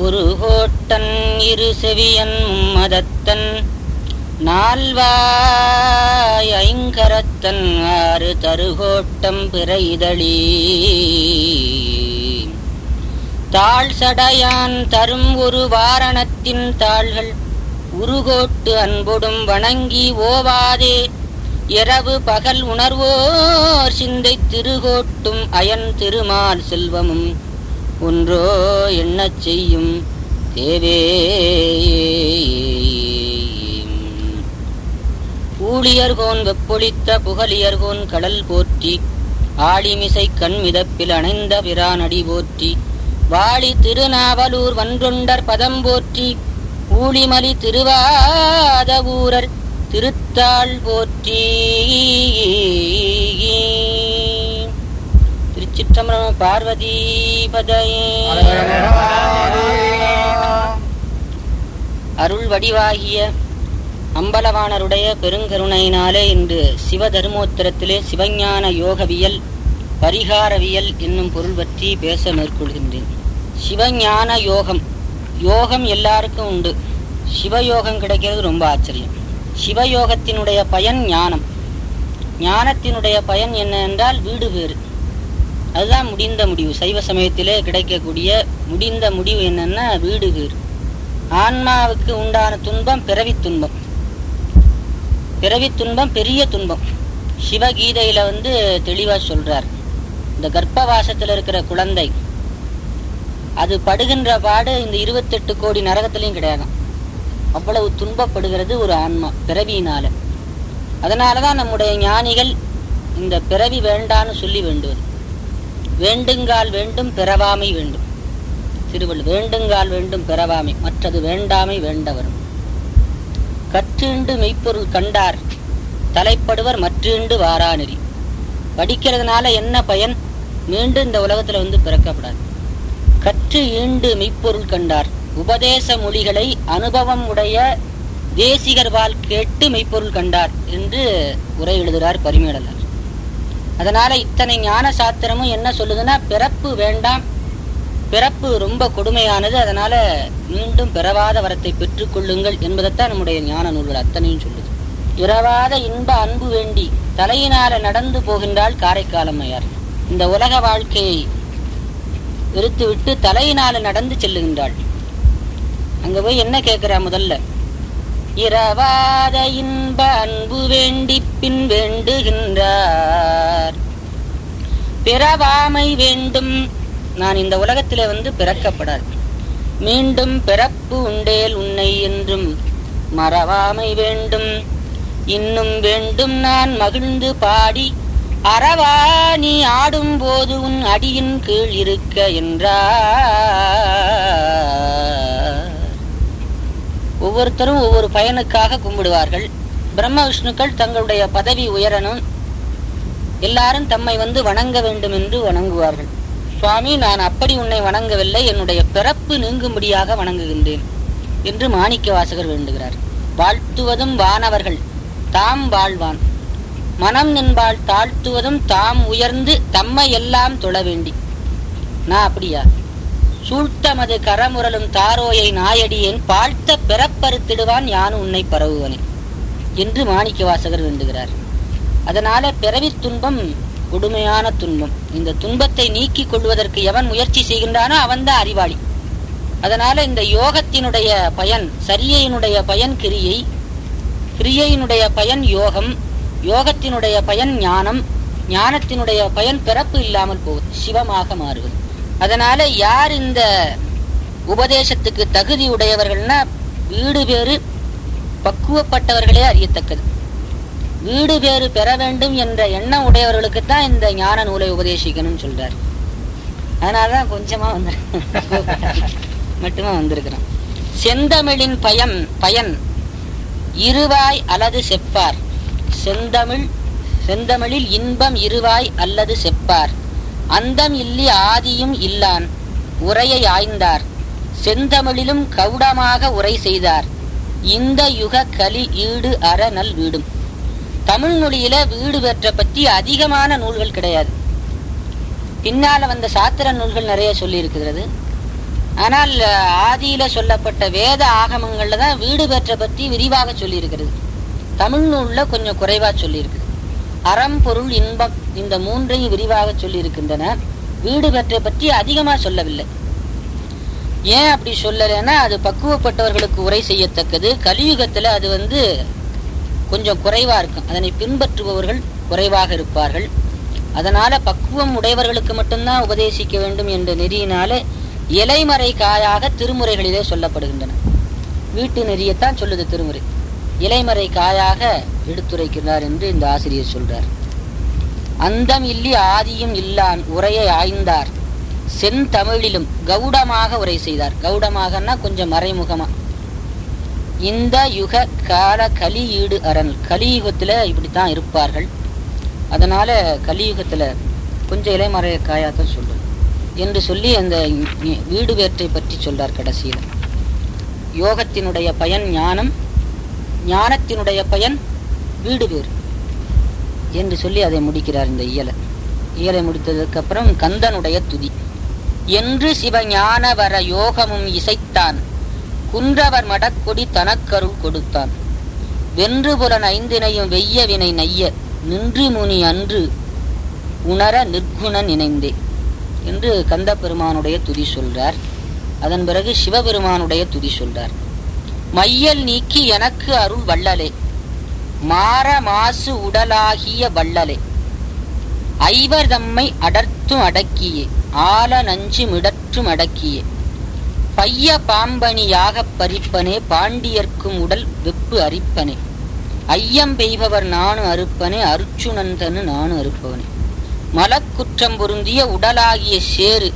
ஒரு கோட்டன் இரு செவியன் மும்மதத்தன் நால்வாய் ஐங்கரத்தன் ஆறு தருகோட்டம் பிற இதழி தாழ் சடையான் தரும் ஒரு வாரணத்தின் தாள்கள் உருகோட்டு அன்பொடும் வணங்கி ஓவாதே இரவு பகல் உணர்வோர் சிந்தை திருகோட்டும் அயன் திருமால் செல்வமும் ஒன்றோ எண்ணச் செய்யும் தேவே ஊழியர்கோன் வெப்பொழித்த புகழியர்கோன் கடல் போற்றி ஆழிமிசை கண் மிதப்பில் அணைந்த பிரானடி போற்றி வாழி திருநாவலூர் வன்றொண்டர் பதம் போற்றி ஊழிமலி திருவாத ஊரர் திருத்தாள் போற்றி திருச்சிற்றம்பலம் பார்வதி பதையே அருள் வடிவாகிய அம்பலவாணருடைய பெருங்கருணையினாலே இன்று சிவதர்மோத்தரத்திலே சிவஞான யோகவியல் பரிகாரவியல் என்னும் பொருள் பற்றி பேச மேற்கொள்கின்றேன் சிவஞான யோகம் யோகம் எல்லாருக்கும் உண்டு சிவயோகம் கிடைக்கிறது ரொம்ப ஆச்சரியம் சிவயோகத்தினுடைய பயன் ஞானம் ஞானத்தினுடைய பயன் என்ன என்றால் வீடு பேறு அதுதான் முடிந்த முடிவு சைவ சமயத்திலே கிடைக்கக்கூடிய முடிந்த முடிவு என்னன்னா வீடு பேறு ஆன்மாவுக்கு உண்டான துன்பம் பிறவி துன்பம் பிறவி துன்பம் பெரிய துன்பம் சிவகீதையில வந்து தெளிவா சொல்றார் இந்த கர்ப்பவாசத்துல இருக்கிற குழந்தை அது படுகின்ற பாடு இந்த இருபத்தெட்டு கோடி நரகத்திலையும் கிடையாதாம் அவ்வளவு துன்பப்படுகிறது ஒரு ஆன்மா பிறவியினால அதனாலதான் நம்முடைய ஞானிகள் இந்த பிறவி வேண்டான்னு சொல்லி வேண்டுவது வேண்டுங்கால் வேண்டும் பிறவாமை வேண்டும் திருவள்ளுவர் வேண்டுங்கால் வேண்டும் பிறவாமை மற்றது வேண்டாமை வேண்ட வரும் கற்றுண்டு மெய்ப்பொருள் கண்டார் தலைப்படுவர் மற்றுண்டு வாராநெறி படிக்கிறதுனால என்ன பயன் மீண்டும் இந்த உலகத்துல வந்து பிறக்கப்படாது கற்று ஈண்டு மெய்ப்பொருள் கண்டார் உபதேச மொழிகளை அனுபவம் உடைய தேசிகர்வால் கேட்டு மெய்ப்பொருள் கண்டார் என்று உரை எழுதுகிறார் பரிமேடலர் அதனால இத்தனை ஞான சாத்திரமும் என்ன சொல்லுதுன்னா பிறப்பு வேண்டாம் பிறப்பு ரொம்ப கொடுமையானது அதனால மீண்டும் பிறவாத வரத்தை பெற்றுக் கொள்ளுங்கள் என்பதைத்தான் நம்முடைய ஞான நூல்கள் அத்தனையும் சொல்லுது பிறவாத இன்ப அன்பு வேண்டி தலையினால நடந்து போகின்றாள் காரைக்காலம்மையார் இந்த உலக வாழ்க்கையை வெறுத்துவிட்டு தலையினால நடந்து செல்லுகின்றாள் அங்க போய் என்ன கேட்கிறா முதல்ல இரவாத இன்ப அன்பு வேண்டி பின் வேண்டுகின்றார் பிறவாமை வேண்டும் நான் இந்த உலகத்திலே வந்து பிறக்கப்படாது மீண்டும் பிறப்பு உண்டேல் உன்னை என்றும் மறவாமை வேண்டும் இன்னும் வேண்டும் நான் மகிழ்ந்து பாடி அறவா நீ ஆடும் போது உன் அடியின் கீழ் இருக்க என்றார் ஒவ்வொருத்தரும் ஒவ்வொரு பயனுக்காக கும்பிடுவார்கள் பிரம்ம விஷ்ணுக்கள் தங்களுடைய பதவி உயரணும் எல்லாரும் தம்மை வந்து வணங்க வேண்டும் என்று வணங்குவார்கள் சுவாமி நான் அப்படி உன்னை வணங்கவில்லை என்னுடைய பிறப்பு நீங்கும்படியாக வணங்குகின்றேன் என்று மாணிக்க வாசகர் வேண்டுகிறார் வாழ்த்துவதும் வானவர்கள் தாம் வாழ்வான் மனம் நின்பால் தாழ்த்துவதும் தாம் உயர்ந்து தம்மை எல்லாம் தொழ வேண்டி நான் அப்படியா சூழ்த்தமது கரமுரலும் தாரோயை நாயடியேன் பாழ்த்த பிறப்பறுத்திடுவான் யான் உன்னை பரவுவனே என்று மாணிக்க வாசகர் வேண்டுகிறார் அதனால பிறவி துன்பம் கொடுமையான துன்பம் இந்த துன்பத்தை நீக்கிக் கொள்வதற்கு எவன் முயற்சி செய்கின்றானோ அவன்தான் அறிவாளி அதனால இந்த யோகத்தினுடைய பயன் சரியையினுடைய பயன் கிரியை கிரியையினுடைய பயன் யோகம் யோகத்தினுடைய பயன் ஞானம் ஞானத்தினுடைய பயன் பிறப்பு இல்லாமல் போகுது சிவமாக மாறுவது அதனால யார் இந்த உபதேசத்துக்கு தகுதி உடையவர்கள்னா வீடு பேறு பக்குவப்பட்டவர்களே அறியத்தக்கது வீடு பேறு பெற வேண்டும் என்ற எண்ணம் உடையவர்களுக்கு தான் இந்த ஞான நூலை உபதேசிக்கணும்னு சொல்றார் அதனாலதான் கொஞ்சமா வந்து மட்டுமா வந்திருக்கிறோம் செந்தமிழின் பயம் பயன் இருவாய் அல்லது செப்பார் செந்தமிழ் செந்தமிழில் இன்பம் இருவாய் அல்லது செப்பார் அந்தம் இல்லி ஆதியும் இல்லான் உரையை ஆய்ந்தார் செந்தமிழிலும் கவுடமாக உரை செய்தார் இந்த யுக கலி ஈடு அற நல் வீடும் தமிழ் மொழியில வீடு பெற்ற பற்றி அதிகமான நூல்கள் கிடையாது பின்னால வந்த சாத்திர நூல்கள் நிறைய சொல்லி இருக்கிறது ஆனால் அஹ், ஆதியில சொல்லப்பட்ட வேத ஆகமங்கள்ல தான் வீடு பெற்ற பற்றி விரிவாக சொல்லியிருக்கிறது தமிழ் நூல்ல கொஞ்சம் குறைவா சொல்லியிருக்குது அறம் பொருள் இன்பம் இந்த மூன்றையும் விரிவாக சொல்லியிருக்கின்றன வீடு பெற்றை பற்றி அதிகமா சொல்லவில்லை ஏன் அப்படி சொல்லலைன்னா அது பக்குவப்பட்டவர்களுக்கு உரை செய்யத்தக்கது கலியுகத்துல அது வந்து கொஞ்சம் குறைவா இருக்கும் அதனை பின்பற்றுபவர்கள் குறைவாக இருப்பார்கள் அதனால பக்குவம் உடையவர்களுக்கு மட்டும்தான் உபதேசிக்க வேண்டும் என்ற நெறியினால இலைமறை காயாக திருமுறைகளிலே சொல்லப்படுகின்றன வீட்டு நெறியத்தான் சொல்லுது திருமுறை இலைமறை காயாக எடுத்துரைக்கிறார் என்று இந்த ஆசிரியர் சொல்றார் அந்தம் இல்லி ஆதியும் இல்லான் உரையை ஆய்ந்தார் செந்தமிழிலும் கௌடமாக உரை செய்தார் கௌடமாகன்னா கொஞ்சம் மறைமுகமா இந்த யுக கால கலியீடு அரண் கலியுகத்துல இப்படித்தான் இருப்பார்கள் அதனால கலியுகத்துல கொஞ்சம் இலைமறை காயாத்தான் சொல்றேன் என்று சொல்லி அந்த வீடு வேற்றை பற்றி சொல்றார் கடைசியில் யோகத்தினுடைய பயன் ஞானம் ஞானத்தினுடைய பயன் வீடு வேறு என்று சொல்லி அதை முடிக்கிறார் இந்த இயலை இயலை முடித்ததுக்கு அப்புறம் கந்தனுடைய துதி என்று சிவஞான வர யோகமும் இசைத்தான் குன்றவர் மடக்கொடி தனக்கருள் கொடுத்தான் வென்று புலன் ஐந்தினையும் வெய்ய வினை நைய நின்று முனி அன்று உணர நிர்குணன் இணைந்தே என்று கந்த பெருமானுடைய துதி சொல்றார் அதன் பிறகு சிவபெருமானுடைய துதி சொல்றார் மையல் நீக்கி எனக்கு அருள் வள்ளலே மாற மாசு உடலாகிய வள்ளலே ஐவர் தம்மை அடர்த்தும் அடக்கியே ஆல நஞ்சு மிடற்றும் அடக்கியே பைய பாம்பணியாகப் பறிப்பனே பாண்டியர்க்கும் உடல் வெப்பு அரிப்பனே ஐயம் பெய்பவர் நானு அறுப்பனே அருச்சுனந்தனு நானு அறுப்பவனே மலக்குற்றம் பொருந்திய உடலாகிய சேறு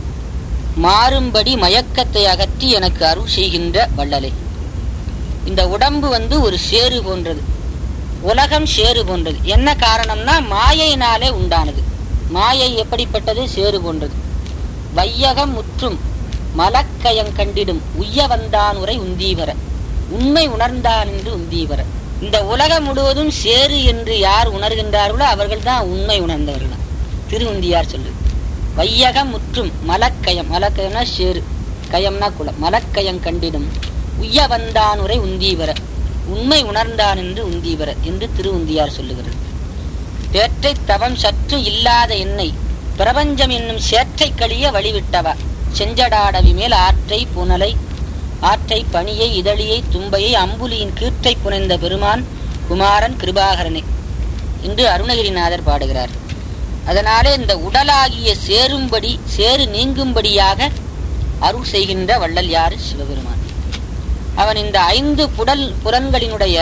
மாறும்படி மயக்கத்தை அகற்றி எனக்கு அருள் செய்கின்ற வள்ளலே இந்த உடம்பு வந்து ஒரு சேறு போன்றது உலகம் சேறு போன்றது என்ன காரணம்னா மாயையினாலே உண்டானது மாயை எப்படிப்பட்டது சேறு போன்றது வையகம் முற்றும் மலக்கயம் கண்டிடும் உய்ய வந்தான் உரை உந்தீவர உண்மை உணர்ந்தான் என்று உந்தீவர இந்த உலகம் முழுவதும் சேறு என்று யார் உணர்கின்றார்களோ அவர்கள் தான் உண்மை உணர்ந்தவர்கள் திருவுந்தியார் சொல்லு வையகம் முற்றும் மலக்கயம் மலக்கயம்னா சேறு கயம்னா குலம் மலக்கயம் கண்டிடும் உய்ய வந்தான் உரை உந்தீவர உண்மை உணர்ந்தான் என்று உந்தீவர என்று திருவுந்தியார் சொல்லுகிறது பேற்றை தவம் சற்று இல்லாத என்னை பிரபஞ்சம் என்னும் சேற்றை கழிய வழிவிட்டவா செஞ்சடாடவி மேல் ஆற்றை புனலை ஆற்றை பணியை இதழியை தும்பையை அம்புலியின் கீர்த்தை புனைந்த பெருமான் குமாரன் கிருபாகரனே என்று அருணகிரிநாதர் பாடுகிறார் அதனாலே இந்த உடலாகிய சேரும்படி சேறு நீங்கும்படியாக அருள் செய்கின்ற வள்ளல் யாரு சிவபெருமான் அவன் இந்த ஐந்து புடல் புலன்களினுடைய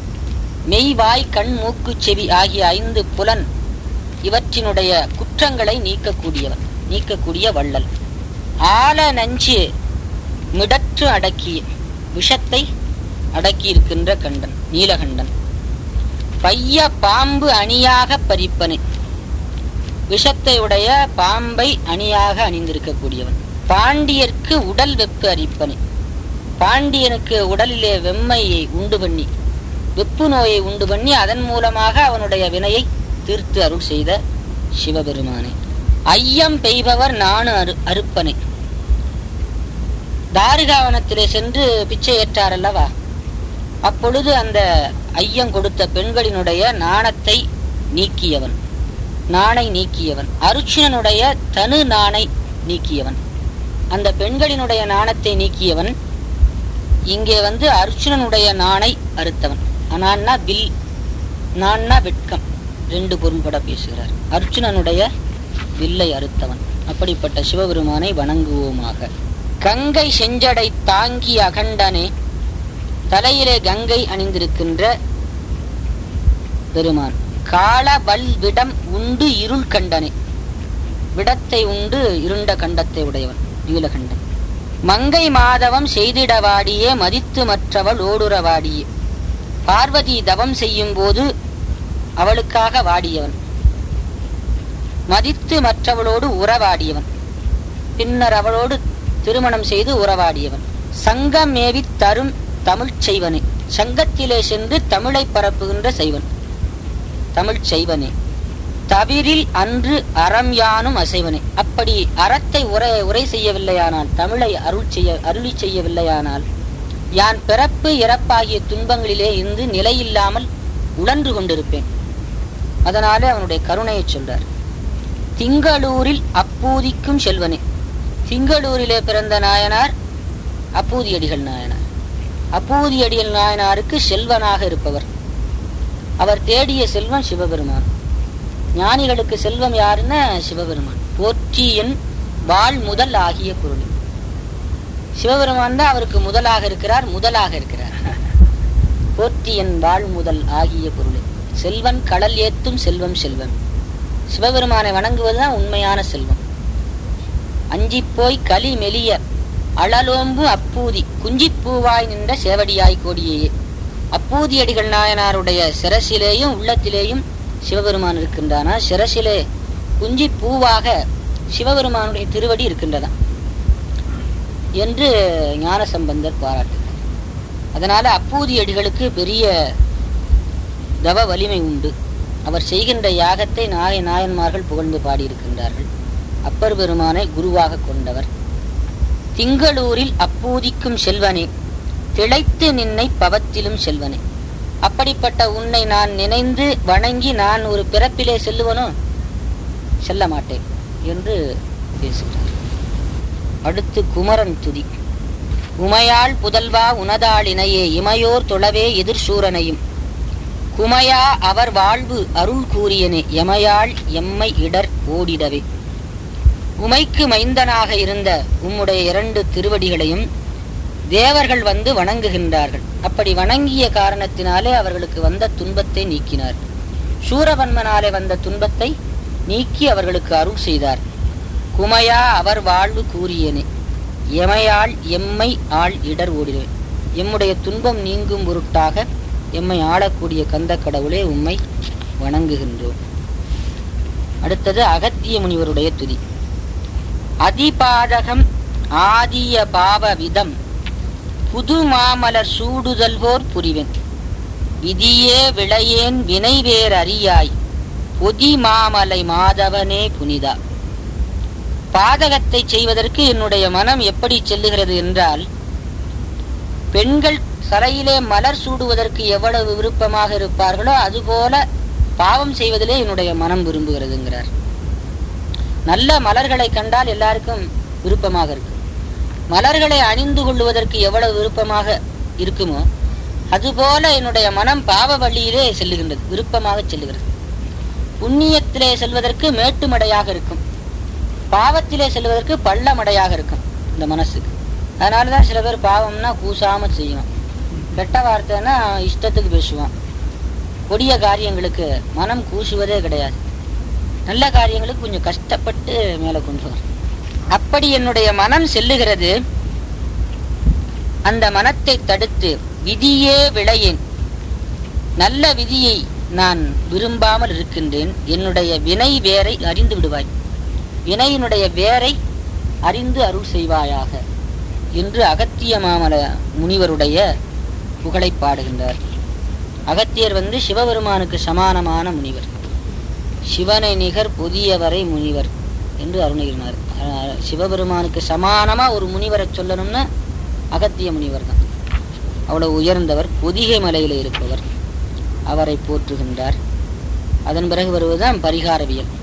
மெய் வாய் கண் மூக்கு செவி ஆகிய ஐந்து புலன் இவற்றினுடைய குற்றங்களை நீக்கக்கூடியவன் நீக்கக்கூடிய வள்ளல் ஆல நஞ்சு மிடற்று அடக்கிய விஷத்தை அடக்கியிருக்கின்ற கண்டன் நீலகண்டன் பைய பாம்பு அணியாக பறிப்பனே விஷத்தை உடைய பாம்பை அணியாக அணிந்திருக்கக்கூடியவன் பாண்டியர்க்கு உடல் வெப்பு அரிப்பனே பாண்டியனுக்கு உடலிலே வெம்மையை உண்டு பண்ணி வெப்பு நோயை உண்டு பண்ணி அதன் மூலமாக அவனுடைய வினையை தீர்த்து அருள் செய்த சிவபெருமானே ஐயம் பெய்பவர் நானு அரு அறுப்பனே தாரிகாவனத்திலே சென்று பிச்சை ஏற்றார் அல்லவா அப்பொழுது அந்த ஐயம் கொடுத்த பெண்களினுடைய நாணத்தை நீக்கியவன் நாணை நீக்கியவன் அருச்சுனனுடைய தனு நாணை நீக்கியவன் அந்த பெண்களினுடைய நாணத்தை நீக்கியவன் இங்கே வந்து அர்ச்சுனனுடைய நாணை அறுத்தவன் ஆனான்னா வில் நான்னா வெட்கம் ரெண்டு பொருள்பட பேசுகிறார் அர்ச்சுனனுடைய வில்லை அறுத்தவன் அப்படிப்பட்ட சிவபெருமானை வணங்குவோமாக கங்கை செஞ்சடை தாங்கி அகண்டனே தலையிலே கங்கை அணிந்திருக்கின்ற பெருமான் கால வல் விடம் உண்டு இருள் கண்டனே விடத்தை உண்டு இருண்ட கண்டத்தை உடையவன் நீலகண்டன் மங்கை மாதவம் செய்திடவாடியே மதித்து மற்றவள் ஓடுறவாடியே பார்வதி தவம் செய்யும் போது அவளுக்காக வாடியவன் மதித்து மற்றவளோடு உறவாடியவன் பின்னர் அவளோடு திருமணம் செய்து உறவாடியவன் சங்கம் மேவி தரும் தமிழ்ச் செய்வனே சங்கத்திலே சென்று தமிழை பரப்புகின்ற செய்வன் தமிழ்ச் செய்வனே தவிரில் அன்று அறம் யானும் அசைவனே அப்படி அறத்தை உரை உரை செய்யவில்லையானால் தமிழை அருள் செய்ய அருளி செய்யவில்லையானால் யான் பிறப்பு இறப்பாகிய துன்பங்களிலே இருந்து நிலையில்லாமல் உழன்று கொண்டிருப்பேன் அதனாலே அவனுடைய கருணையை சொல்றார் திங்களூரில் அப்பூதிக்கும் செல்வனே திங்களூரிலே பிறந்த நாயனார் அப்பூதியடிகள் நாயனார் அப்பூதியடிகள் நாயனாருக்கு செல்வனாக இருப்பவர் அவர் தேடிய செல்வம் சிவபெருமான் ஞானிகளுக்கு செல்வம் யாருன்னா சிவபெருமான் போற்றியன் வாழ் முதல் ஆகிய பொருள் சிவபெருமான் தான் அவருக்கு முதலாக இருக்கிறார் முதலாக இருக்கிறார் போற்றியன் வாழ் முதல் ஆகிய பொருள் செல்வன் கடல் ஏத்தும் செல்வம் செல்வம் சிவபெருமானை வணங்குவதுதான் உண்மையான செல்வம் அஞ்சிப் போய் களி மெலிய அழலோம்பு அப்பூதி குஞ்சிப்பூவாய் நின்ற சேவடியாய் கோடியே அப்பூதியடிகள் நாயனாருடைய சிரசிலேயும் உள்ளத்திலேயும் சிவபெருமான் இருக்கின்றானா சிரசிலே குஞ்சி பூவாக சிவபெருமானுடைய திருவடி இருக்கின்றதா என்று ஞானசம்பந்தர் பாராட்டுகிறார் அதனால அப்பூதியடிகளுக்கு பெரிய தவ வலிமை உண்டு அவர் செய்கின்ற யாகத்தை நாய நாயன்மார்கள் புகழ்ந்து பாடியிருக்கின்றார்கள் அப்பர் பெருமானை குருவாக கொண்டவர் திங்களூரில் அப்பூதிக்கும் செல்வனே திளைத்து நின்னை பவத்திலும் செல்வனே அப்படிப்பட்ட உன்னை நான் நினைந்து வணங்கி நான் ஒரு பிறப்பிலே செல்லுவனோ செல்ல மாட்டேன் என்று பேசுகிறார் அடுத்து குமரன் துதி உமையாள் புதல்வா உனதாளினையே இமையோர் தொழவே எதிர்சூரனையும் குமையா அவர் வாழ்வு அருள் கூறியனே எமையாள் எம்மை இடர் ஓடிடவே உமைக்கு மைந்தனாக இருந்த உம்முடைய இரண்டு திருவடிகளையும் தேவர்கள் வந்து வணங்குகின்றார்கள் அப்படி வணங்கிய காரணத்தினாலே அவர்களுக்கு வந்த துன்பத்தை நீக்கினார் சூரபன்மனாலே வந்த துன்பத்தை நீக்கி அவர்களுக்கு அருள் செய்தார் குமையா அவர் வாழ்வு கூறியனே எமையாள் எம்மை ஆள் இடர் ஓடினே எம்முடைய துன்பம் நீங்கும் பொருட்டாக எம்மை ஆளக்கூடிய கந்த கடவுளே உம்மை வணங்குகின்றோம் அடுத்தது அகத்திய முனிவருடைய துதி அதிபாதகம் ஆதிய பாவ விதம் புது மாமலர் சூடுதல்வோர் புரிவன் விதியே விளையேன் வினைவேர் அறியாய் பொதி மாமலை மாதவனே புனிதா பாதகத்தை செய்வதற்கு என்னுடைய மனம் எப்படி செல்லுகிறது என்றால் பெண்கள் சரையிலே மலர் சூடுவதற்கு எவ்வளவு விருப்பமாக இருப்பார்களோ அதுபோல பாவம் செய்வதிலே என்னுடைய மனம் விரும்புகிறதுங்கிறார் நல்ல மலர்களை கண்டால் எல்லாருக்கும் விருப்பமாக இருக்கும் மலர்களை அணிந்து கொள்வதற்கு எவ்வளவு விருப்பமாக இருக்குமோ அதுபோல என்னுடைய மனம் பாவ வழியிலே செல்லுகின்றது விருப்பமாக செல்லுகிறது புண்ணியத்திலே செல்வதற்கு மேட்டுமடையாக இருக்கும் பாவத்திலே செல்வதற்கு பள்ளமடையாக இருக்கும் இந்த மனசுக்கு அதனாலதான் சில பேர் பாவம்னா கூசாம செய்வான் கெட்ட வார்த்தைன்னா இஷ்டத்துக்கு பேசுவான் கொடிய காரியங்களுக்கு மனம் கூசுவதே கிடையாது நல்ல காரியங்களுக்கு கொஞ்சம் கஷ்டப்பட்டு மேலே கொண்டு வரும் அப்படி என்னுடைய மனம் செல்லுகிறது அந்த மனத்தை தடுத்து விதியே விளையேன் நல்ல விதியை நான் விரும்பாமல் இருக்கின்றேன் என்னுடைய வினை வேரை அறிந்து விடுவாய் வினையினுடைய வேரை அறிந்து அருள் செய்வாயாக என்று அகத்திய மாமல முனிவருடைய புகழை பாடுகின்றார் அகத்தியர் வந்து சிவபெருமானுக்கு சமானமான முனிவர் சிவனை நிகர் புதியவரை முனிவர் என்று அருணுகிறார் அஹ் சிவபெருமானுக்கு சமானமா ஒரு முனிவரை சொல்லணும்னா அகத்திய முனிவர் தான் அவ்வளவு உயர்ந்தவர் பொதிகை மலையில இருப்பவர் அவரை போற்றுகின்றார் அதன் பிறகு வருவதுதான் பரிகாரவியல்